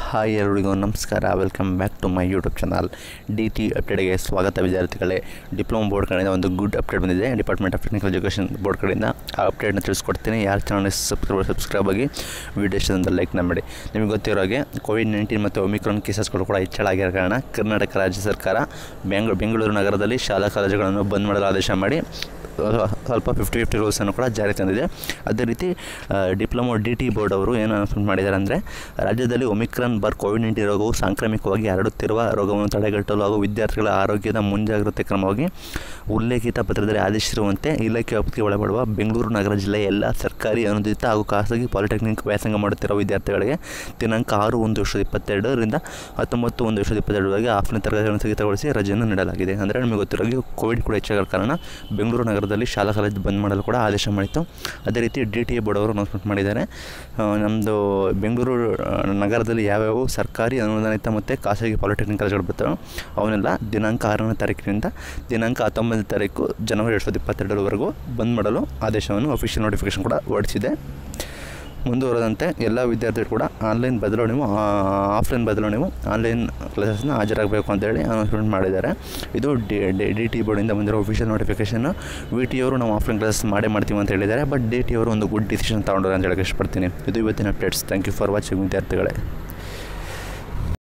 hi ಎಲ್ರಿಗೂ ನಮಸ್ಕಾರ welcome back to my YouTube channel D T ಅಪ್ಡೇಟ್ಗೆ ಸ್ವಾಗತ ವಿದ್ಯಾರ್ಥಿಗಳೇ ಡಿಪ್ಲೊಮಾ ಬೋರ್ಡ್ ಕಡೆಯಿಂದ ಒಂದು ಗುಡ್ ಅಪ್ಡೇಟ್ ಬಂದಿದೆ department of technical education board ಕಡೆಯಿಂದ ಆ ಅಪ್ಡೇಟ್ನ ತಿಳಿಸ್ಕೊಡ್ತೀನಿ ಯಾರು ಚಾನಲ್ ಸಬ್ಸ್ಕ್ರೈಬ್ ಸಬ್ಸ್ಕ್ರೈಬ್ ಆಗಿ ವಿಡಿಯೋ ಇಷ್ಟದಿಂದ ಲೈಕ್ನ ಮಾಡಿ ನಿಮಗೆ ಗೊತ್ತಿರೋ ಹಾಗೆ ಕೋವಿಡ್ ನೈನ್ಟೀನ್ ಮತ್ತು ಒಮಿಕ್ರಾನ್ ಕೇಸಸ್ಗಳು ಕೂಡ ಹೆಚ್ಚಳ ಆಗಿರೋ ಕಾರಣ ಕರ್ನಾಟಕ ರಾಜ್ಯ ಸರ್ಕಾರ ಬೆಂಗಳೂರು ಬೆಂಗಳೂರು ನಗರದಲ್ಲಿ ಶಾಲಾ ಕಾಲೇಜುಗಳನ್ನು ಬಂದ್ ಮಾಡಲು ಆದೇಶ ಮಾಡಿ ಸ್ವಲ್ಪ ಫಿಫ್ಟಿ ಫಿಫ್ಟಿ ರೂಲ್ಸನ್ನು ಕೂಡ ಜಾರಿ ತಂದಿದೆ ಅದೇ ರೀತಿ ಡಿಪ್ಲೊಮೊ ಡಿ ಟಿ ಬೋರ್ಡ್ ಅವರು ಏನು ಅನೌನ್ಸ್ಮೆಂಟ್ ಮಾಡಿದ್ದಾರೆ ಅಂದರೆ ರಾಜ್ಯದಲ್ಲಿ ಒಮಿಕ್ರಾನ್ ಬಾರ್ ಕೋವಿಡ್ ನೈನ್ಟೀನ್ ರೋಗವು ಸಾಂಕ್ರಾಮಿಕವಾಗಿ ಹರಡುತ್ತಿರುವ ರೋಗವನ್ನು ತಡೆಗಟ್ಟಲು ಹಾಗೂ ವಿದ್ಯಾರ್ಥಿಗಳ ಆರೋಗ್ಯದ ಮುಂಜಾಗ್ರತೆ ಕ್ರಮವಾಗಿ ಉಲ್ಲೇಖಿತ ಪತ್ರದಲ್ಲಿ ಆದೇಶಿಸಿರುವಂತೆ ಇಲಾಖೆ ವ್ಯಾಪ್ತಿಗೆ ಒಳಪಡುವ ಬೆಂಗಳೂರು ನಗರ ಜಿಲ್ಲೆಯ ಎಲ್ಲ ಸರ್ಕಾರಿ ಅನುದಾನಿತ ಹಾಗೂ ಖಾಸಗಿ ಪಾಲಿಟೆಕ್ನಿಕ್ ವ್ಯಾಸಂಗ ಮಾಡುತ್ತಿರುವ ವಿದ್ಯಾರ್ಥಿಗಳಿಗೆ ದಿನಾಂಕ ಆರು ಒಂದು ವರ್ಷದ ಇಪ್ಪತ್ತೆರಡರಿಂದ ಹತ್ತೊಂಬತ್ತು ಒಂದು ವರ್ಷದ ಇಪ್ಪತ್ತೆರಡರವರೆಗೆ ಆಫ್ಲೈನ್ ತರಗತಿಗಳನ್ನು ಸ್ಥಗಿತಗೊಳಿಸಿ ರಜೆಯನ್ನು ನೀಡಲಾಗಿದೆ ಅಂದರೆ ನಿಮಗೆ ಗೊತ್ತಿರೋ ಹಾಗೆ ಕೋವಿಡ್ ಕೂಡ ಹೆಚ್ಚಾಗಿರೋ ಕಾರಣ ಬೆಂಗಳೂರು ನಗರದಲ್ಲಿ ಶಾಲಾ ಕಾಲೇಜು ಬಂದ್ ಮಾಡಲು ಕೂಡ ಆದೇಶ ಮಾಡಿತ್ತು ಅದೇ ರೀತಿ ಡಿ ಟಿ ಎ ಬೋರ್ಡ್ ಅವರು ಅನೌನ್ಸ್ಮೆಂಟ್ ಮಾಡಿದ್ದಾರೆ ನಮ್ಮದು ಬೆಂಗಳೂರು ಆ, ನಗರದಲ್ಲಿ ಯಾವ್ಯಾವ ಸರ್ಕಾರಿ ಅನುದಾನಿತ ಮತ್ತು ಖಾಸಗಿ ಪಾಲಿಟೆಕ್ನಿಕ್ ಕಾಲೇಜುಗಳು ಬರ್ತವೆ ಅವನ್ನೆಲ್ಲ ದಿನಾಂಕ ಆರನೇ ತಾರೀಕಿನಿಂದ ದಿನಾಂಕ ಹತ್ತೊಂಬತ್ತನೇ ತಾರೀಕು ಜನವರಿ ಎರಡು ಸಾವಿರದ ಇಪ್ಪತ್ತೆರಡರವರೆಗೂ ಬಂದ್ ಮಾಡಲು ಆದೇಶವನ್ನು ಅಫಿಷಿಯಲ್ ನೋಟಿಫಿಕೇಶನ್ ಕೂಡ ಹೊರಡಿಸಿದೆ ಮುಂದುವರೆದಂತೆ ಎಲ್ಲ ವಿದ್ಯಾರ್ಥಿಗಳು ಕೂಡ ಆನ್ಲೈನ್ ಬದಲು ನೀವು ಆಫ್ಲೈನ್ ಬದಲು ನೀವು ಆನ್ಲೈನ್ ಕ್ಲಾಸಸ್ನ ಹಾಜರಾಗಬೇಕು ಅಂತೇಳಿ ಅನೌನ್ಸ್ಮೆಂಟ್ ಮಾಡಿದ್ದಾರೆ ಇದು ಡಿ ಡಿ ಟಿ ಬೋರ್ಡಿಂದ ಬಂದಿರೋ ಅಫಿಷಿಯಲ್ ನೋಟಿಫಿಕೇಷನ್ ವಿ ಟಿ ಅವರು ನಾವು ಆಫ್ಲೈನ್ ಕ್ಲಾಸಸ್ ಮಾಡೇ ಮಾಡ್ತೀವಿ ಅಂತ ಹೇಳಿದ್ದಾರೆ ಬಟ್ ಡಿ ಟಿ ಅವರು ಒಂದು ಗುಡ್ ಡಿಸಿಷನ್ ತೊಗೊಂಡ್ರೆ ಅಂತ ಹೇಳಕ್ಕೆ ಇಷ್ಟಪಡ್ತೀನಿ ಇದು ಇವತ್ತಿನ updates thank you for watching ವಿದ್ಯಾರ್ಥಿಗಳೇ